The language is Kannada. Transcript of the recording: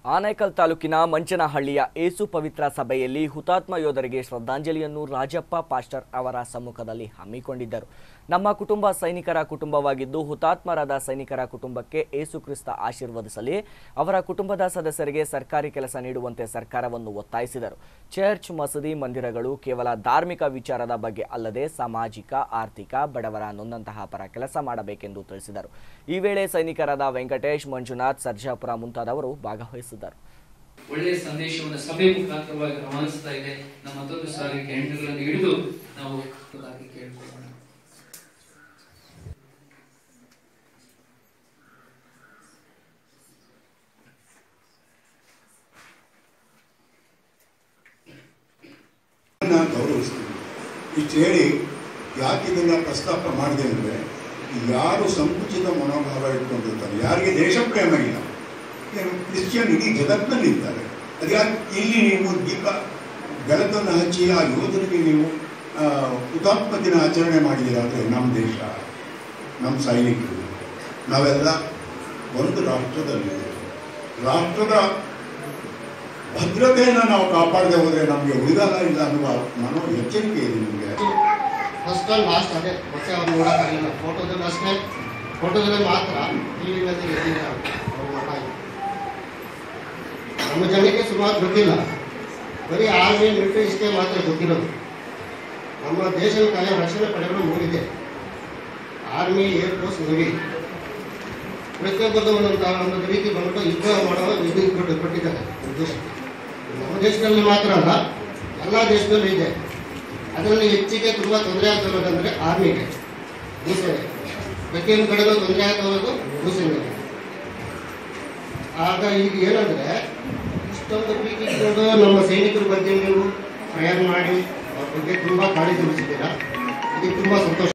ಆನೇಕಲ್ ತಾಲೂಕಿನ ಮಂಚನಹಳ್ಳಿಯ ಏಸು ಪವಿತ್ರ ಸಭೆಯಲ್ಲಿ ಹುತಾತ್ಮ ಯೋಧರಿಗೆ ಶ್ರದ್ಧಾಂಜಲಿಯನ್ನು ರಾಜಪ್ಪ ಪಾಸ್ಟರ್ ಅವರ ಸಮ್ಮುಖದಲ್ಲಿ ಹಮ್ಮಿಕೊಂಡಿದ್ದರು ನಮ್ಮ ಕುಟುಂಬ ಸೈನಿಕರ ಕುಟುಂಬವಾಗಿದ್ದು ಹುತಾತ್ಮರಾದ ಸೈನಿಕರ ಕುಟುಂಬಕ್ಕೆ ಏಸು ಕ್ರಿಸ್ತ ಆಶೀರ್ವದಿಸಲಿ ಅವರ ಕುಟುಂಬದ ಸದಸ್ಯರಿಗೆ ಸರ್ಕಾರಿ ಕೆಲಸ ನೀಡುವಂತೆ ಸರ್ಕಾರವನ್ನು ಒತ್ತಾಯಿಸಿದರು ಚರ್ಚ್ ಮಸೀದಿ ಮಂದಿರಗಳು ಕೇವಲ ಧಾರ್ಮಿಕ ವಿಚಾರದ ಬಗ್ಗೆ ಅಲ್ಲದೆ ಸಾಮಾಜಿಕ ಆರ್ಥಿಕ ಬಡವರ ನೊಂದಂತಹ ಪರ ಕೆಲಸ ಮಾಡಬೇಕೆಂದು ತಿಳಿಸಿದರು ಈ ವೇಳೆ ಸೈನಿಕರಾದ ವೆಂಕಟೇಶ್ ಮಂಜುನಾಥ್ ಸರ್ಜಾಪುರ ಮುಂತಾದವರು ಭಾಗವಹಿಸಿದರು ಒಳ್ಳೆಯ ಸಂದೇಶವನ್ನು ಸಭೆ ಮುಖಾಂತರವಾಗಿ ರವಾನಿಸ್ತಾ ಇದೆ ನಮ್ಮ ಮತ್ತೊಂದು ಸಾರಿ ಕ್ಯಾಂಡಲ್ಗಳನ್ನು ಹಿಡಿದು ನಾವು ಹಾಕಿ ಕೇಳ್ಕೊಳ್ಳೋಣ ನಾನು ಗೌರವಿಸ್ತೀನಿ ಇಷ್ಟು ಹೇಳಿ ಯಾಕೆ ಇದನ್ನ ಪ್ರಸ್ತಾಪ ಮಾಡಿದೆ ಅಂದರೆ ಯಾರು ಸಂಕುಚಿತ ಮನೋಭಾವ ಇಟ್ಕೊಂಡಿರ್ತಾರೆ ಯಾರಿಗೆ ದೇಶ ಪ್ರೇಮ ಇಲ್ಲ ಏನು ಕ್ರಿಶ್ಚಿಯನ್ ಇಡೀ ಜಗತ್ತಿನಲ್ಲಿ ಇದ್ದಾರೆ ಅದ್ಯಾಕೆ ಇಲ್ಲಿ ನೀವು ದೀಪ ಬೆಳಕನ್ನು ಹಚ್ಚಿ ಆ ಯೋಧರಿಗೆ ನೀವು ಆ, ಹುತಾತ್ಮ ದಿನ ಆಚರಣೆ ಮಾಡಿದ್ದೀರ ಅಂದರೆ ನಮ್ಮ ದೇಶ ನಮ್ಮ ಸೈನಿಕರು ನಾವೆಲ್ಲ ಒಂದು ರಾಷ್ಟ್ರದಲ್ಲಿ ರಾಷ್ಟ್ರದ ಭದ್ರತೆಯನ್ನು ನಾವು ಕಾಪಾಡದೆ ಹೋದರೆ ನಮಗೆ ಉಳಿಗಾಲ ಇಲ್ಲ ಅನ್ನುವ ಮನೋ ಎಚ್ಚರಿಕೆ ಇದೆ ನಿಮಗೆ ಫಸ್ಟ್ ಆ್ಯಂಡ್ ಲಾಸ್ಟ್ ಅದೇ ಮತ್ತೆ ಅವ್ರು ನೋಡೋಕ್ಕಾಗಲಿಲ್ಲ ಫೋಟೋದಲ್ಲಿ ಅಷ್ಟೇ ಫೋಟೋದಲ್ಲಿ ಮಾತ್ರ ಟಿವಿನಲ್ಲಿ ಎದ್ದಿಲ್ಲ ಅವ್ರ ಮಠ ಇದು. ನಮ್ಮ ಜನಕ್ಕೆ ಸುಮಾರು ಗೊತ್ತಿಲ್ಲ ಬರೀ ಆರ್ಮಿ ಮಿಲಿಟರಿ ಇಷ್ಟೇ ಮಾತ್ರ ಗೊತ್ತಿರೋದು ನಮ್ಮ ದೇಶದ ಕಾಯ ರಕ್ಷಣೆ ಪಡೆಗಳು ಮೂರಿದೆ ಆರ್ಮಿ ಏರ್ ಫೋರ್ಸ್ ನವಿ ಪ್ರತಿಯೊಬ್ಬರದ್ದು ಒಂದೊಂದು ಒಂದೊಂದು ರೀತಿ ಬಂದ್ಬಿಟ್ಟು ಯುದ್ಧ ಮಾಡೋ ಇದು ಕೊಟ್ಟು ಕೊಟ್ಟಿದ್ದಾರೆ ಉದ್ದೇಶ ನಮ್ಮ ದೇಶದಲ್ಲಿ ಮಾತ್ರ ಅಲ್ಲ ಎಲ್ಲ ದೇಶದಲ್ಲೂ ಇದೆ ಅದರಲ್ಲಿ ಹೆಚ್ಚಿಗೆ ತುಂಬ ತೊಂದರೆ ಆಗ್ತಿರೋದಂದ್ರೆ ಆರ್ಮಿಗೆ ಭೂಸೇನೆ ಪ್ರತಿಯೊಂದು ಕಡೆಗೂ ತೊಂದರೆ ಆಗ್ತಿರೋದು ಭೂಸೇನೆಗೆ ಆಗ ಈಗ ಏನಂದ್ರೆ ಇಷ್ಟೊಂದು ಪ್ರೀತಿ ಇಟ್ಕೊಂಡು ನಮ್ಮ ಸೈನಿಕರ ಬಗ್ಗೆ ನೀವು ಪ್ರಯಾಣ ಮಾಡಿ ಅವ್ರ ಬಗ್ಗೆ ತುಂಬ ಕಾಳಜಿ ವಹಿಸಿದ್ದೀರಾ ಇದಕ್ಕೆ ತುಂಬ ಸಂತೋಷ